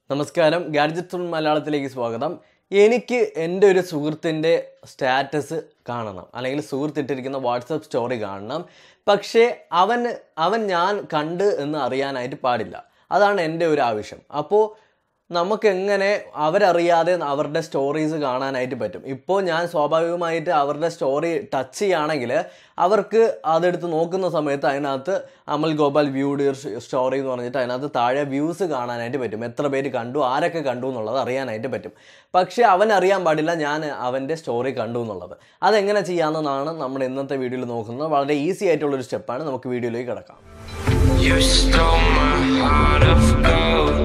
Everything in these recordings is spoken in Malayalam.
നമസ്കാരം ഗാഡ്ജറ്റ് മലയാളത്തിലേക്ക് സ്വാഗതം എനിക്ക് എൻ്റെ ഒരു സുഹൃത്തിൻ്റെ സ്റ്റാറ്റസ് കാണണം അല്ലെങ്കിൽ സുഹൃത്തിട്ടിരിക്കുന്ന വാട്സപ്പ് സ്റ്റോറി കാണണം പക്ഷേ അവൻ അവൻ ഞാൻ കണ്ട് എന്ന് അറിയാനായിട്ട് പാടില്ല അതാണ് എൻ്റെ ഒരു ആവശ്യം അപ്പോൾ നമുക്ക് എങ്ങനെ അവരറിയാതെ അവരുടെ സ്റ്റോറീസ് കാണാനായിട്ട് പറ്റും ഇപ്പോൾ ഞാൻ സ്വാഭാവികമായിട്ട് അവരുടെ സ്റ്റോറി ടച്ച് ചെയ്യുകയാണെങ്കിൽ അവർക്ക് അതെടുത്ത് നോക്കുന്ന സമയത്ത് അതിനകത്ത് അമൽ ഗോപാൽ വ്യൂഡ് സ്റ്റോറി എന്ന് പറഞ്ഞിട്ട് അതിനകത്ത് താഴെ വ്യൂസ് കാണാനായിട്ട് പറ്റും എത്ര പേര് കണ്ടു ആരൊക്കെ കണ്ടു എന്നുള്ളത് അറിയാനായിട്ട് പറ്റും പക്ഷേ അവൻ അറിയാൻ പാടില്ല ഞാൻ അവൻ്റെ സ്റ്റോറി കണ്ടു എന്നുള്ളത് അതെങ്ങനെ ചെയ്യാമെന്നാണ് നമ്മൾ ഇന്നത്തെ വീഡിയോയിൽ നോക്കുന്നത് വളരെ ഈസി ആയിട്ടുള്ളൊരു സ്റ്റെപ്പാണ് നമുക്ക് വീഡിയോയിലേക്ക് കിടക്കാം You stole my heart of gold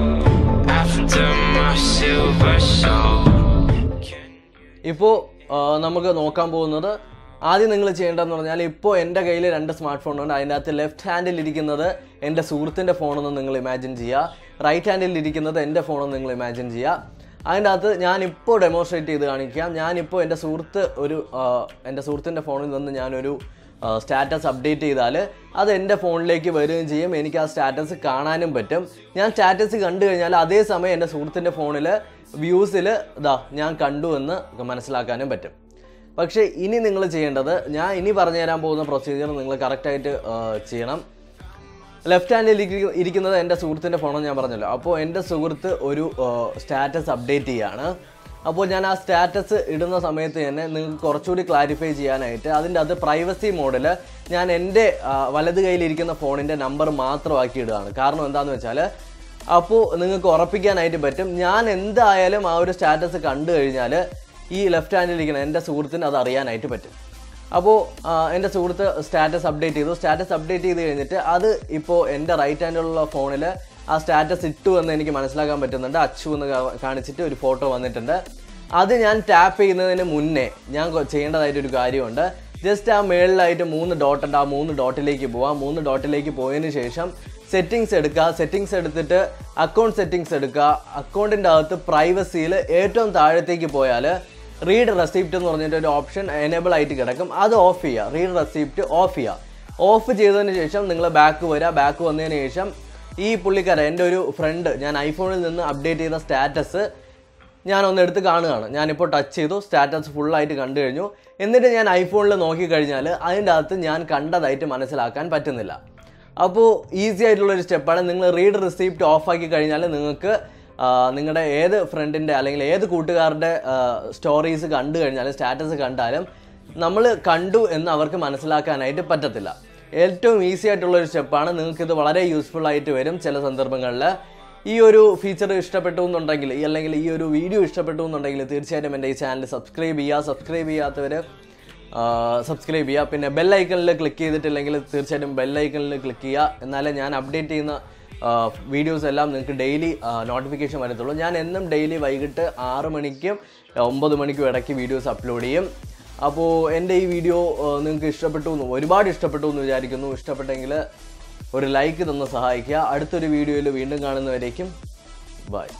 after my silver soul. Can you ഇപ്പോൾ നമുക്ക് നോക്കാൻ പോകുന്നത് ആദ്യം നിങ്ങൾ ചെയ്യേണ്ടതെന്ന് പറഞ്ഞാൽ ഇപ്പോൾ എൻ്റെ കയ്യിൽ രണ്ട് സ്മാർട്ട് ഫോൺ ഉണ്ട് അതിൻ്റെ അകത്ത് ലെഫ്റ്റ് ഹാൻഡിൽ ഇരിക്കുന്നത് എൻ്റെ സുഹൃത്തിൻ്റെ ഫോണെന്ന് നിങ്ങൾ ഇമാജിൻ ചെയ്യുക റൈറ്റ് ഹാൻഡിൽ ഇരിക്കുന്നത് എൻ്റെ ഫോണെന്ന് നിങ്ങൾ ഇമാജിൻ ചെയ്യുക അതിൻ്റെ അകത്ത് ഞാനിപ്പോൾ ഡെമോൺസ്ട്രേറ്റ് ചെയ്ത് കാണിക്കാം ഞാനിപ്പോൾ എൻ്റെ സുഹൃത്ത് ഒരു ആ, എൻ്റെ സുഹൃത്തിൻ്റെ ഫോണിൽ നിന്ന് ഞാനൊരു സ്റ്റാറ്റസ് അപ്ഡേറ്റ് ചെയ്താൽ അത് എൻ്റെ ഫോണിലേക്ക് വരികയും ചെയ്യും എനിക്ക് ആ സ്റ്റാറ്റസ് കാണാനും പറ്റും ഞാൻ സ്റ്റാറ്റസ് കണ്ടു കഴിഞ്ഞാൽ അതേസമയം എൻ്റെ സുഹൃത്തിൻ്റെ ഫോണിൽ വ്യൂസിൽ ഇതാ ഞാൻ കണ്ടു എന്ന് മനസ്സിലാക്കാനും പറ്റും പക്ഷേ ഇനി നിങ്ങൾ ചെയ്യേണ്ടത് ഞാൻ ഇനി പറഞ്ഞു തരാൻ പോകുന്ന പ്രൊസീജിയർ നിങ്ങൾ കറക്റ്റായിട്ട് ചെയ്യണം ലെഫ്റ്റ് ഹാൻഡിൽ ഇരിക്കുന്നത് എൻ്റെ സുഹൃത്തിൻ്റെ ഫോണെന്ന് ഞാൻ പറഞ്ഞല്ലോ അപ്പോൾ എൻ്റെ സുഹൃത്ത് ഒരു സ്റ്റാറ്റസ് അപ്ഡേറ്റ് ചെയ്യാണ് അപ്പോൾ ഞാൻ ആ സ്റ്റാറ്റസ് ഇടുന്ന സമയത്ത് തന്നെ നിങ്ങൾക്ക് കുറച്ചുകൂടി ക്ലാരിഫൈ ചെയ്യാനായിട്ട് അതിൻ്റെ അത് പ്രൈവസി മോഡിൽ ഞാൻ എൻ്റെ ആ, വലത് കയ്യിലിരിക്കുന്ന ഫോണിൻ്റെ നമ്പർ മാത്രമാക്കി ഇടുകയാണ് കാരണം എന്താണെന്ന് വെച്ചാൽ അപ്പോൾ നിങ്ങൾക്ക് ഉറപ്പിക്കാനായിട്ട് പറ്റും ഞാൻ എന്തായാലും ആ ഒരു സ്റ്റാറ്റസ് കണ്ടു കഴിഞ്ഞാൽ ഈ ലെഫ്റ്റ് ഹാൻഡിലിരിക്കുന്ന എൻ്റെ സുഹൃത്തിന് അത് അറിയാനായിട്ട് പറ്റും അപ്പോൾ എൻ്റെ സുഹൃത്ത് സ്റ്റാറ്റസ് അപ്ഡേറ്റ് ചെയ്തു സ്റ്റാറ്റസ് അപ്ഡേറ്റ് ചെയ്ത് കഴിഞ്ഞിട്ട് അത് ഇപ്പോൾ എൻ്റെ റൈറ്റ് ഹാൻഡിലുള്ള ഫോണിൽ ആ സ്റ്റാറ്റസ് ഇട്ടു എന്ന് എനിക്ക് മനസ്സിലാക്കാൻ പറ്റുന്നുണ്ട് അച്ചു എന്ന് കാ- കാണിച്ചിട്ട് ഒരു ഫോട്ടോ വന്നിട്ടുണ്ട് അത് ഞാൻ ടാപ്പ് ചെയ്യുന്നതിന് മുന്നേ ഞാൻ കൊ- ചെയ്യേണ്ടതായിട്ടൊരു കാര്യമുണ്ട് ജസ്റ്റ് ആ മേളിലായിട്ട് മൂന്ന് ഡോട്ട് ഉണ്ട് ആ മൂന്ന് ഡോട്ടിലേക്ക് പോവാം മൂന്ന് ഡോട്ടിലേക്ക് പോയതിന് ശേഷം സെറ്റിങ്സ് എടുക്കുക സെറ്റിങ്സ് എടുത്തിട്ട് അക്കൗണ്ട് സെറ്റിങ്സ് എടുക്കുക അക്കൗണ്ടിൻ്റെ അകത്ത് പ്രൈവസിയിൽ ഏറ്റവും താഴത്തേക്ക് പോയാൽ റീഡ് റെസിപ്റ്റ് എന്ന് പറഞ്ഞിട്ട് ഒരു ഓപ്ഷൻ എനേബിൾ ആയിട്ട് കിടക്കും അത് ഓഫ് ചെയ്യുക റീഡ് റെസിപ്റ്റ് ഓഫ് ചെയ്യുക ഓഫ് ചെയ്തതിന് ശേഷം നിങ്ങൾ ബാക്ക് വരിക ബാക്ക് വന്നതിന് ശേഷം ഈ പുള്ളിക്കാരൻ എൻ്റെ ഒരു ഫ്രണ്ട് ഞാൻ ഐഫോണിൽ നിന്ന് അപ്ഡേറ്റ് ചെയ്ത സ്റ്റാറ്റസ് ഞാനൊന്ന് എടുത്ത് കാണുകയാണ് ഞാനിപ്പോൾ ടച്ച് ചെയ്തു സ്റ്റാറ്റസ് ഫുള്ളായിട്ട് കണ്ടു കഴിഞ്ഞു എന്നിട്ട് ഞാൻ ഐഫോണിൽ നോക്കിക്കഴിഞ്ഞാൽ അതിൻ്റെ അകത്ത് ഞാൻ കണ്ടതായിട്ട് മനസ്സിലാക്കാൻ പറ്റുന്നില്ല അപ്പോൾ ഈസി ആയിട്ടുള്ളൊരു സ്റ്റെപ്പാണ് നിങ്ങൾ റീഡ് റിസീപ്റ്റ് ഓഫാക്കി കഴിഞ്ഞാൽ നിങ്ങൾക്ക് ആ, നിങ്ങളുടെ ഏത് ഫ്രണ്ടിൻ്റെ അല്ലെങ്കിൽ ഏത് കൂട്ടുകാരുടെ സ്റ്റോറീസ് കണ്ടു കഴിഞ്ഞാലും സ്റ്റാറ്റസ് കണ്ടാലും നമ്മൾ കണ്ടു എന്ന് അവർക്ക് മനസ്സിലാക്കാനായിട്ട് പറ്റത്തില്ല ഏറ്റവും ഈസി ആയിട്ടുള്ള ഒരു സ്റ്റെപ്പാണ് നിങ്ങൾക്കിത് വളരെ യൂസ്ഫുൾ ആയിട്ട് വരും ചില സന്ദർഭങ്ങളിൽ ഈ ഒരു ഫീച്ചർ ഇഷ്ടപ്പെട്ടു എന്നുണ്ടെങ്കിൽ ഈ അല്ലെങ്കിൽ ഈ ഒരു വീഡിയോ ഇഷ്ടപ്പെട്ടു എന്നുണ്ടെങ്കിൽ തീർച്ചയായിട്ടും എൻ്റെ ഈ ചാനൽ സബ്സ്ക്രൈബ് ചെയ്യുക സബ്സ്ക്രൈബ് ചെയ്യാത്തവർ സബ്സ്ക്രൈബ് ചെയ്യുക പിന്നെ ബെൽ ഐക്കണിൽ ക്ലിക്ക് ചെയ്തിട്ടില്ലെങ്കിൽ തീർച്ചയായിട്ടും ബെൽ ഐക്കണിൽ ക്ലിക്ക് ചെയ്യുക എന്നാലേ ഞാൻ അപ്ഡേറ്റ് ചെയ്യുന്ന വീഡിയോസ് എല്ലാം നിങ്ങൾക്ക് ഡെയിലി നോട്ടിഫിക്കേഷൻ വരത്തുള്ളൂ ഞാൻ എന്നും ഡെയിലി വൈകിട്ട് ആറ് മണിക്കും ഒമ്പത് മണിക്കും ഇടയ്ക്ക് വീഡിയോസ് അപ്ലോഡ് ചെയ്യും അപ്പോൾ എൻ്റെ ഈ വീഡിയോ നിങ്ങൾക്ക് ഇഷ്ടപ്പെട്ടു എന്ന് ഒരുപാട് ഇഷ്ടപ്പെട്ടു എന്ന് വിചാരിക്കുന്നു ഇഷ്ടപ്പെട്ടെങ്കിൽ ഒരു ലൈക്ക് തന്ന് സഹായിക്കുക അടുത്തൊരു വീഡിയോയിൽ വീണ്ടും കാണുന്നവരേക്കും ബൈ